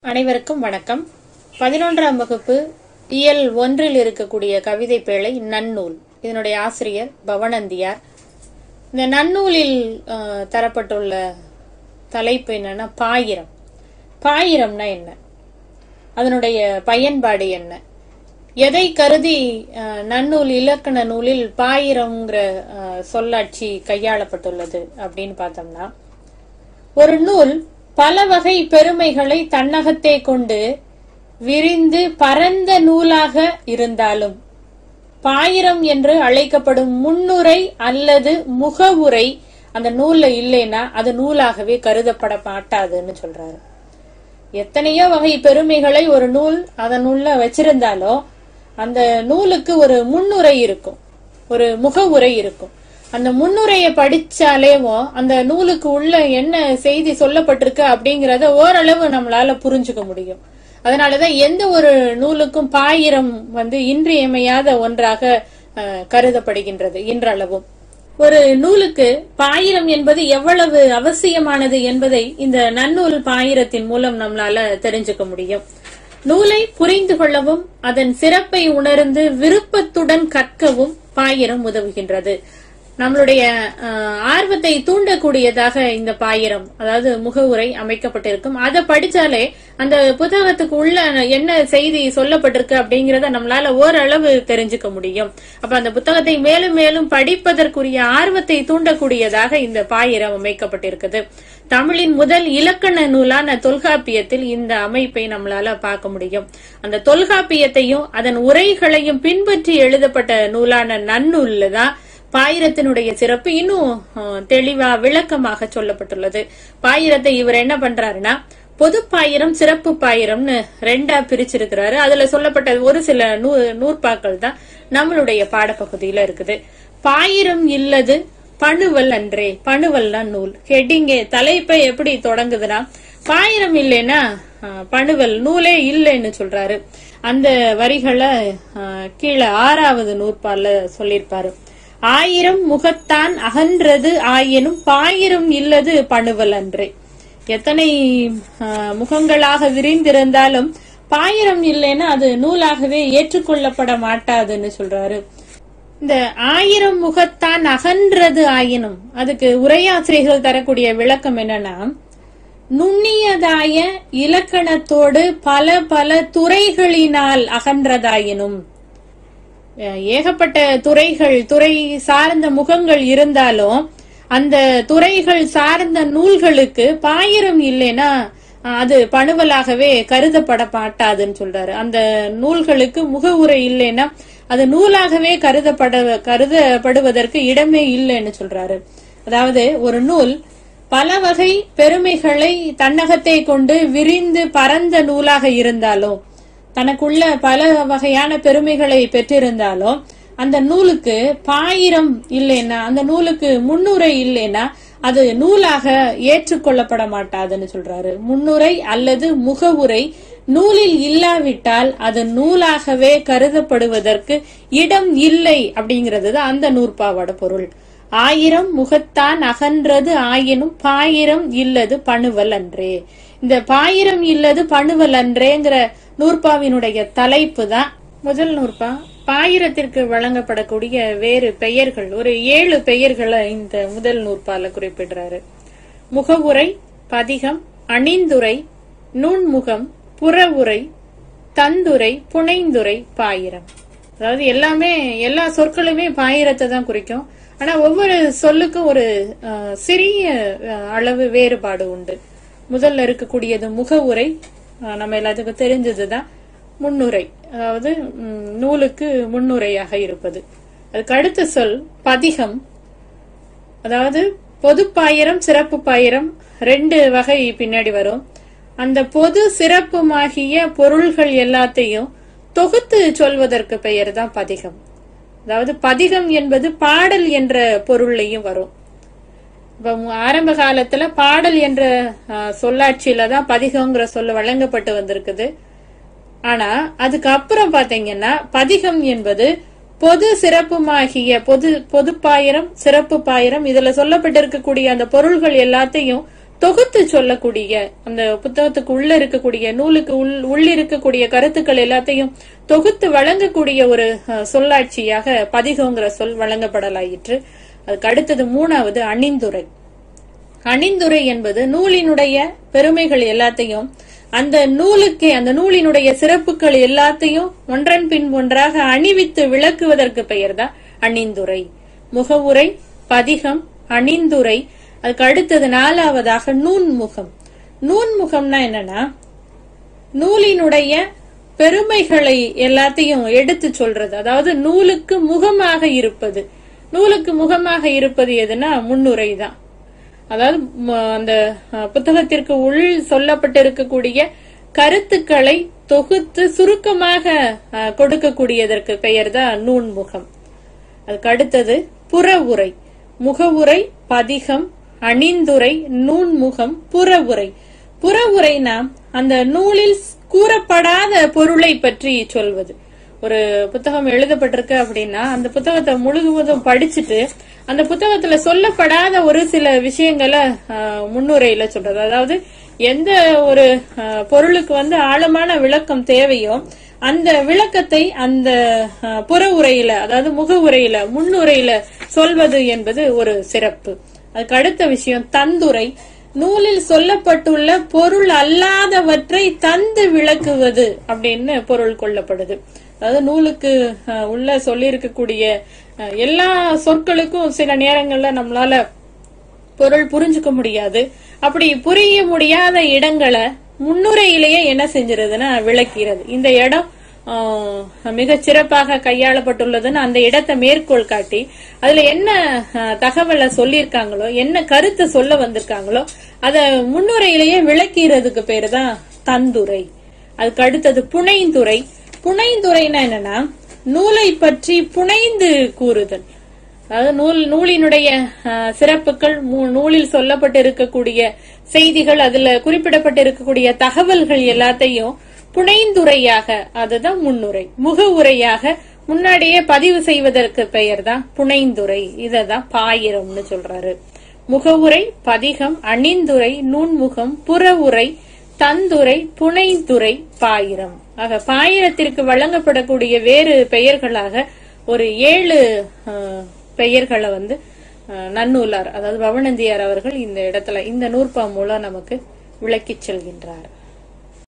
அனைவருக்கும் வணக்கம் பதினொன்றாம் வகுப்பு இயல் ஒன்றில் இருக்கக்கூடிய கவிதை பேழை நன்னூல் இதனுடைய ஆசிரியர் பவனந்தியார் இந்த நன்னூலில் அஹ், தரப்பட்டுள்ள தலைப்பு என்னன்னா பாயிரம் பாயிரம்னா என்ன அதனுடைய பயன்பாடு என்ன எதை கருதி அஹ், நன்னூல் இலக்கண நூலில் பாயிரம்ங்கிற அஹ், சொல்லாட்சி கையாளப்பட்டுள்ளது அப்படின்னு பார்த்தோம்னா ஒரு நூல் பல வகை பெருமைகளை தன்னகத்தே கொண்டு விரிந்து பரந்த நூலாக இருந்தாலும் பாயிரம் என்று அழைக்கப்படும் முன்னுரை அல்லது முகவுரை அந்த நூல்ல இல்லைன்னா அது நூலாகவே கருதப்பட மாட்டாதுன்னு சொல்றாரு எத்தனையோ வகை பெருமைகளை ஒரு நூல் அதன் உள்ள வச்சிருந்தாலும் அந்த நூலுக்கு ஒரு முன்னுரை இருக்கும் ஒரு முகவுரை இருக்கும் அந்த முன்னுரையை படிச்சாலேவும் அந்த நூலுக்கு உள்ள என்ன செய்தி சொல்லப்பட்டிருக்கு அப்படிங்கறத ஓரளவு நம்மளால புரிஞ்சுக்க முடியும் அதனாலதான் எந்த ஒரு நூலுக்கும் பாயிரம் வந்து இன்றியமையாத ஒன்றாக அஹ், கருதப்படுகின்றது இன்றளவும் ஒரு நூலுக்கு பாயிரம் என்பது எவ்வளவு அவசியமானது என்பதை இந்த நன்னூல் பாயிரத்தின் மூலம் நம்மளால தெரிஞ்சுக்க முடியும் நூலை புரிந்து கொள்ளவும் அதன் சிறப்பை உணர்ந்து விருப்பத்துடன் கற்கவும் பாயிரம் உதவுகின்றது நம்மளுடைய அஹ், ஆர்வத்தை தூண்டக்கூடியதாக இந்த பாயிரம் அதாவது முகவுரை அமைக்கப்பட்டிருக்கும் அதை படிச்சாலே அந்த புத்தகத்துக்கு உள்ள என்ன செய்தி சொல்லப்பட்டிருக்கு அப்படிங்கறத நம்மளால ஓரளவு தெரிஞ்சுக்க முடியும் அப்ப அந்த புத்தகத்தை மேலும் மேலும் படிப்பதற்குரிய ஆர்வத்தை தூண்டக்கூடியதாக இந்த பாயிரம் அமைக்கப்பட்டிருக்குது தமிழின் முதல் இலக்கண நூலான தொல்காப்பியத்தில் இந்த அமைப்பை நம்மளால பார்க்க முடியும் அந்த தொல்காப்பியத்தையும் அதன் உரைகளையும் பின்பற்றி எழுதப்பட்ட நூலான நன்னூல்ல தான் பாயிரத்தினுடைய சிறப்பு இன்னும் அஹ், தெளிவா விளக்கமாக சொல்லப்பட்டுள்ளது பாயிரத்தை இவர் என்ன பண்றாருன்னா பொது பாயிரம் சிறப்பு பாயிரம்னு ரெண்டா பிரிச்சிருக்கிறாரு அதுல சொல்லப்பட்ட ஒரு சில நூ நூற்பாக்கள் தான் நம்மளுடைய பாடப்பகுதியில இருக்குது பாயிரம் இல்லது பணுவல் அன்றே பணுவல்னா நூல் ஹெட்டிங்கே தலைப்பை எப்படி தொடங்குதுன்னா பாயிரம் இல்லைன்னா அஹ், பணுவல் நூலே இல்லைன்னு சொல்றாரு அந்த வரிகளை அஹ், கீழே ஆறாவது நூற்பால சொல்லியிருப்பாரு ஆயிரம் முகத்தான் அகன்றது ஆயினும் பாயிரம் இல்லது பணுவல் அன்றே எத்தனை அஹ், முகங்களாக விரிந்திருந்தாலும் பாயிரம் இல்லைன்னா அது நூலாகவே ஏற்றுக்கொள்ளப்பட மாட்டாதுன்னு சொல்றாரு இந்த ஆயிரம் முகத்தான் அகன்றது ஆயினும் அதுக்கு உரையாசிரியர்கள் தரக்கூடிய விளக்கம் என்னன்னா நுண்ணியதாய இலக்கணத்தோடு பல பல துறைகளினால் அகன்றதாயினும் அஹ் ஏகப்பட்ட துறைகள் துறை சார்ந்த முகங்கள் இருந்தாலும் அந்த துறைகள் சார்ந்த நூல்களுக்கு பாயிரம் இல்லைன்னா அஹ் அது பணுவலாகவே கருதப்பட மாட்டாதுன்னு சொல்றாரு அந்த நூல்களுக்கு முகவுரை இல்லைன்னா அது நூலாகவே கருதப்பட கருதப்படுவதற்கு இடமே இல்லைன்னு சொல்றாரு அதாவது ஒரு நூல் பல வகை பெருமைகளை தன்னகத்தை கொண்டு விரிந்து பரந்த நூலாக இருந்தாலும் தனக்குள்ள பல வகையான பெருமைகளை பெற்றிருந்தாலும் அந்த நூலுக்கு பாயிரம் இல்லைன்னா அந்த நூலுக்கு முன்னுரை இல்லைன்னா அது நூலாக ஏற்றுக்கொள்ளப்பட மாட்டாதுன்னு சொல்றாரு முன்னுரை அல்லது முகவுரை நூலில் இல்லாவிட்டால் அது நூலாகவே கருதப்படுவதற்கு இடம் இல்லை அப்படிங்கிறது தான் அந்த நூற்பாவோட பொருள் ஆயிரம் முகத்தான் அகன்றது ஆயினும் பாயிரம் இல்லது பணுவல் அன்றே இந்த பாயிரம் இல்லது பணுவல் அன்றேங்கிற நூற்பாவினுடைய தலைப்பு தான் முதல் நூற்பா பாயிரத்திற்கு வழங்கப்படக்கூடிய வேறு பெயர்கள் ஒரு ஏழு பெயர்களை இந்த முதல் நூற்பால குறிப்பிடுறாரு முகவுரை பதிகம் அணிந்துரை நுண்முகம் புறவுரை தந்துரை புனைந்துரை பாயிரம் அதாவது எல்லாமே எல்லா சொற்களுமே பாயிரத்தை தான் குறிக்கும் ஆனா ஒவ்வொரு சொல்லுக்கும் ஒரு அஹ், சிறிய அஹ், அளவு வேறுபாடு உண்டு முதல்ல இருக்கக்கூடியது முகவுரை அஹ், நம்ம எல்லாத்துக்கும் தெரிஞ்சதுதான் முன்னுரை அதாவது ம், நூலுக்கு முன்னுரையாக இருப்பது அதுக்கு அடுத்த சொல் பதிகம் அதாவது பொது பாயிரம் சிறப்பு பாயிரம் ரெண்டு வகை பின்னாடி வரும் அந்த பொது சிறப்புமாகிய பொருள்கள் எல்லாத்தையும் தொகுத்து சொல்வதற்கு பெயர் தான் பதிகம் அதாவது பதிகம் என்பது பாடல் என்ற பொருள்லையும் வரும் இப்ப மு- ஆரம்ப காலத்துல பாடல் என்ற அஹ், சொல்லாட்சியில தான் பதிகம்ங்கிற சொல்ல வழங்கப்பட்டு வந்திருக்குது ஆனா அதுக்கு அப்புறம் பாத்தீங்கன்னா பதிகம் என்பது பொது சிறப்புமாகிய பொது பொது பாயிரம் சிறப்பு பாயிரம் இதுல சொல்லப்பட்டிருக்கக்கூடிய அந்த பொருள்கள் எல்லாத்தையும் தொகுத்து சொல்லக்கூடிய அந்த புத்தகத்துக்கு உள்ள இருக்கக்கூடிய நூலுக்கு உள் உள்ள இருக்கக்கூடிய கருத்துக்கள் எல்லாத்தையும் தொகுத்து வழங்கக்கூடிய ஒரு அஹ், சொல்லாட்சியாக பதிகங்கிற சொல் வழங்கப்படலாயிற்று அதுக்கு அடுத்தது மூணாவது அணிந்துரை அணிந்துரை என்பது நூலினுடைய பெருமைகள் எல்லாத்தையும் அந்த நூலுக்கே அந்த நூலினுடைய சிறப்புகள் எல்லாத்தையும் ஒன்றன் பின் ஒன்றாக அணிவித்து விளக்குவதற்கு பெயர்தான் அணிந்துரை முகவுரை பதிகம் அணிந்துரை அதுக்கு அடுத்தது நாலாவதாக நூன்முகம் நூன்முகம்னா என்னன்னா நூலினுடைய பெருமைகளை எல்லாத்தையும் எடுத்து சொல்றது அதாவது நூலுக்கு முகமாக இருப்பது நூலுக்கு முகமாக இருப்பது எதுனா முன்னுரை தான் அதாவது ம- அந்த அஹ், புத்தகத்திற்கு உள் சொல்லப்பட்டிருக்கக்கூடிய கருத்துக்களை தொகுத்து சுருக்கமாக அஹ், கொடுக்கக்கூடியதற்கு பெயர் தான் நூன்முகம் அதுக்கு அடுத்தது புறவுரை முகவுரை பதிகம் அணிந்துரை நூன்முகம் புறவுரை புறவுரைனா அந்த நூலில் கூறப்படாத பொருளை பற்றி சொல்வது ஒரு புத்தகம் எழுதப்பட்டிருக்கு அப்படின்னா அந்த புத்தகத்தை முழுவதும் படிச்சுட்டு அந்த புத்தகத்துல சொல்லப்படாத ஒரு சில விஷயங்களை ஆஹ், முன்னுரையில சொல்றது அதாவது எந்த ஒரு ஆஹ், பொருளுக்கு வந்து ஆழமான விளக்கம் தேவையோ அந்த விளக்கத்தை அந்த ஆஹ், புற உரையில அதாவது முக உரையில முன்னுரையில சொல்வது என்பது ஒரு சிறப்பு அதுக்கு அடுத்த விஷயம் தந்துரை நூலில் சொல்லப்பட்டுள்ள பொருள் அல்லாதவற்றை தந்து விளக்குவது அப்படின்னு பொருள் கொள்ளப்படுது அதாவது நூலுக்கு அஹ், உள்ள சொல்லியிருக்கக்கூடிய அஹ், எல்லா சொற்களுக்கும் சில நேரங்கள்ல நம்மளால பொருள் புரிஞ்சுக்க முடியாது அப்படி புரிய முடியாத இடங்களை முன்னுரையிலேயே என்ன செஞ்சிருதுன்னா விளக்கிறது இந்த இடம் ஆஹ், மிகச் சிறப்பாக கையாளப்பட்டுள்ளதுன்னு அந்த இடத்தை மேற்கோள் காட்டி அதுல என்ன ஆஹ், தகவலை சொல்லியிருக்காங்களோ என்ன கருத்தை சொல்ல வந்திருக்காங்களோ அத முன்னுரையிலேயே விளக்கிறதுக்கு பேரு தான் தந்துரை அதுக்கு அடுத்தது புனைந்துரை புனைந்துரைனா என்னன்னா நூலை பற்றி புனைந்து கூறுதல் அதாவது நூல் நூலினுடைய அஹ், சிறப்புகள் மூ- நூலில் சொல்லப்பட்டு இருக்கக்கூடிய செய்திகள் அதுல குறிப்பிடப்பட்டு இருக்கக்கூடிய தகவல்கள் எல்லாத்தையும் புனைந்துரையாக அதுதான் முன்னுரை முகவுரையாக முன்னாடியே பதிவு செய்வதற்கு பெயர் தான் புனைந்துரை இததான் பாயிரம்னு சொல்றாரு முகவுரை பதிகம் அணிந்துரை நூன்முகம் புறவுரை தந்துரை புனைந்துரை பாயிரம் ஆக பாயிரத்திற்கு வழங்கப்படக்கூடிய வேறு பெயர்களாக ஒரு ஏழு அஹ், பெயர்களை வந்து அஹ், நன்னூலார் அதாவது பவனந்தியார் அவர்கள் இந்த இடத்துல இந்த நூற்பா மூலம் நமக்கு விளக்கிச் செல்கின்றார்